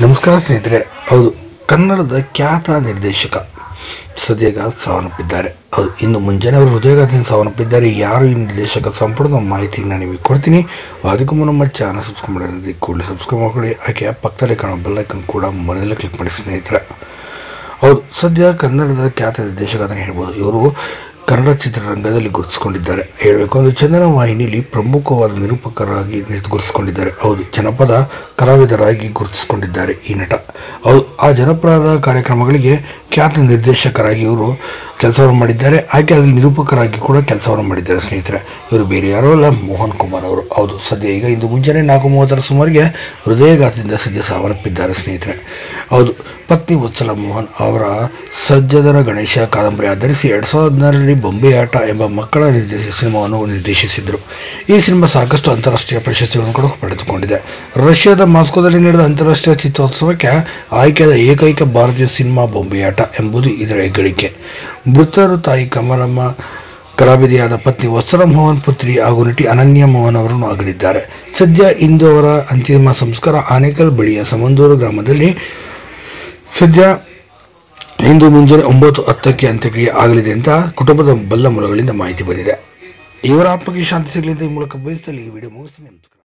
ನಮಸ್ಕಾರ ಸ್ನೇಹಿತರೆ ಹೌದು ಕನ್ನಡದ ಖ್ಯಾತ ನಿರ್ದೇಶಕ ಸದ್ಯಗ ಸಾವನ್ನಪ್ಪಿದ್ದಾರೆ ಹೌದು ಇಂದು ಮುಂಜಾನೆ ಅವರು ಹೃದಯಘಾತದಿಂದ ಸಾವನ್ನಪ್ಪಿದ್ದಾರೆ ಯಾರು ಈ ನಿರ್ದೇಶಕ ಸಂಪೂರ್ಣ ಮಾಹಿತಿಯನ್ನು ನಿಮಗೆ ಕೊಡ್ತೀನಿ ಅದಕ್ಕೂ ಮುನ್ನ ನಮ್ಮ ಚಾನಲ್ ಸಬ್ಸ್ಕ್ರೈಬ್ ಮಾಡಿರೋದಕ್ಕೆ ಕೂಡಲೇ ಸಬ್ಸ್ಕ್ರೈಬ್ ಮಾಡ್ಕೊಳ್ಳಿ ಆಕೆ ಪಕ್ಕದಲ್ಲಿ ಕಾಣೋ ಬೆಲ್ಲೈಕನ್ ಕೂಡ ಮನೆಯಲ್ಲೇ ಕ್ಲಿಕ್ ಮಾಡಿ ಸ್ನೇಹಿತರೆ ಹೌದು ಸದ್ಯ ಕನ್ನಡದ ಖ್ಯಾತ ನಿರ್ದೇಶಕ ಅಂತಲೇ ಹೇಳ್ಬೋದು ಇವರು ಕನ್ನಡ ಚಿತ್ರರಂಗದಲ್ಲಿ ಗುರುತಿಸಿಕೊಂಡಿದ್ದಾರೆ ಹೇಳಬೇಕು ಅಂದ್ರೆ ಚಂದನ ವಾಹಿನಿಯಲ್ಲಿ ಪ್ರಮುಖವಾದ ನಿರೂಪಕರಾಗಿ ಗುರುತಿಸಿಕೊಂಡಿದ್ದಾರೆ ಹೌದು ಜನಪದ ಕಲಾವಿದರಾಗಿ ಗುರುತಿಸಿಕೊಂಡಿದ್ದಾರೆ ಈ ನಟ ಹೌದು ಆ ಜನಪದ ಕಾರ್ಯಕ್ರಮಗಳಿಗೆ ಖ್ಯಾತ ನಿರ್ದೇಶಕರಾಗಿ ಇವರು ಕೆಲಸವನ್ನು ಮಾಡಿದ್ದಾರೆ ಹಾಗೆ ಅದರಲ್ಲಿ ನಿರೂಪಕರಾಗಿ ಕೂಡ ಕೆಲಸವನ್ನು ಮಾಡಿದ್ದಾರೆ ಸ್ನೇಹಿತರೆ ಇವರು ಬೇರೆ ಯಾರೋ ಅಲ್ಲ ಮೋಹನ್ ಕುಮಾರ್ ಅವರು ಹೌದು ಸದ್ಯ ಈಗ ಇಂದು ಮುಂಜಾನೆ ನಾಲ್ಕು ಮೂವತ್ತರ ಸುಮಾರಿಗೆ ಹೃದಯಘಾತದಿಂದ ಸದ್ಯ ಸಾವನ್ನಪ್ಪಿದ್ದಾರೆ ಸ್ನೇಹಿತರೆ ಹೌದು ಪತ್ನಿ ವತ್ಸಲ ಮೋಹನ್ ಅವರ ಸಜ್ಜದನ ಗಣೇಶ ಕಾದಂಬರಿ ಆಧರಿಸಿ ಎರಡ್ ಸಾವಿರದ ಹದಿನಾರರಲ್ಲಿ ಬೊಂಬೆ ಆಟ ಎಂಬ ಮಕ್ಕಳ ನಿರ್ದೇಶ ಸಿನಿಮಾವನ್ನು ನಿರ್ದೇಶಿಸಿದರು ಈ ಸಿನಿಮಾ ಸಾಕಷ್ಟು ಅಂತಾರಾಷ್ಟ್ರೀಯ ಪ್ರಶಸ್ತಿಗಳನ್ನು ಕೂಡ ಪಡೆದುಕೊಂಡಿದೆ ರಷ್ಯಾದ ಮಾಸ್ಕೋದಲ್ಲಿ ನಡೆದ ಅಂತಾರಾಷ್ಟ್ರೀಯ ಚಿತ್ರೋತ್ಸವಕ್ಕೆ ಆಯ್ಕೆಯಾದ ಏಕೈಕ ಭಾರತೀಯ ಸಿನಿಮಾ ಬೊಂಬೆಯಾಟ ಎಂಬುದು ಇದರ ಹೆಗ್ಗಳಿಕೆ ಮೃತರು ತಾಯಿ ಕಮಲಮ್ಮ ಕಲಾವಿದೆಯಾದ ಪತ್ನಿ ವತ್ಸಲ ಮೋಹನ್ ಪುತ್ರಿ ಹಾಗೂ ನಟಿ ಅನನ್ಯ ಮೋಹನ್ ಅವರನ್ನು ಆಗಲಿದ್ದಾರೆ ಸದ್ಯ ಇಂದು ಅವರ ಅಂತಿಮ ಸಂಸ್ಕಾರ ಆನೇಕಲ್ ಬಳಿಯ ಸಮಂದೂರು ಗ್ರಾಮದಲ್ಲಿ ಸದ್ಯ ಇಂದು ಮುಂಜಾನೆ ಒಂಬತ್ತು ಹತ್ತಕ್ಕೆ ಅಂತ್ಯಕ್ರಿಯೆ ಆಗಲಿದೆ ಅಂತ ಕುಟುಂಬದ ಬಲ್ಲ ಮೂಲಗಳಿಂದ ಮಾಹಿತಿ ಬಂದಿದೆ ಇವರ ಆತ್ಮಕ್ಕೆ ಶಾಂತಿ ಸಿಗಲಿ ಅಂತ ಈ ಮೂಲಕ ಬಯಸಲಿ ಈ ವಿಡಿಯೋ ಮುಗಿಸ್ತೀನಿ ನಮಸ್ಕಾರ